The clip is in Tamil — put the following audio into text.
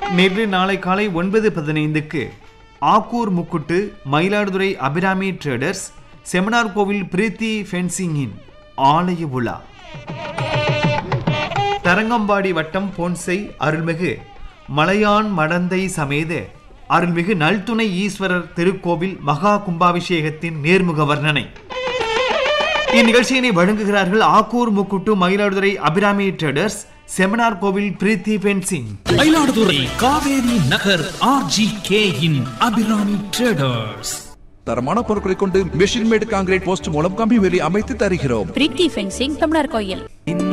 நேற்று நாளை காலை ஒன்பது பதினைந்துக்கு ஆக்கூர் முக்குட்டு மயிலாடுதுறை அபிராமி ட்ரேடர்ஸ் செமினார் கோவில் பிரீத்தி ஃபென்சிங்கின் ஆலய விழா தரங்கம்பாடி வட்டம் போன்சை அருள்மிகு மலையான் மடந்தை சமேத அருள்மிகு நல்துணை ஈஸ்வரர் திருக்கோவில் மகா கும்பாபிஷேகத்தின் நேர்முக வர்ணனை இந்நிகழ்ச்சியினை வழங்குகிறார்கள் ஆக்கூர் முக்குட்டு மயிலாடுதுறை அபிராமி ட்ரேடர்ஸ் செமினார் கோவில் Preethi fencing Mayiladuthurai Kaveri Nagar RG K in Abirami traders தரமான பொருட்களை கொண்டு மெஷின் மேடு காங்கிரீட் போஸ்ட் மூலம் கம்பி வேலி அமைத்து தருகிறோம் பிரீத்தி ஃபென்சிங் தமிழர் கோயில் இந்த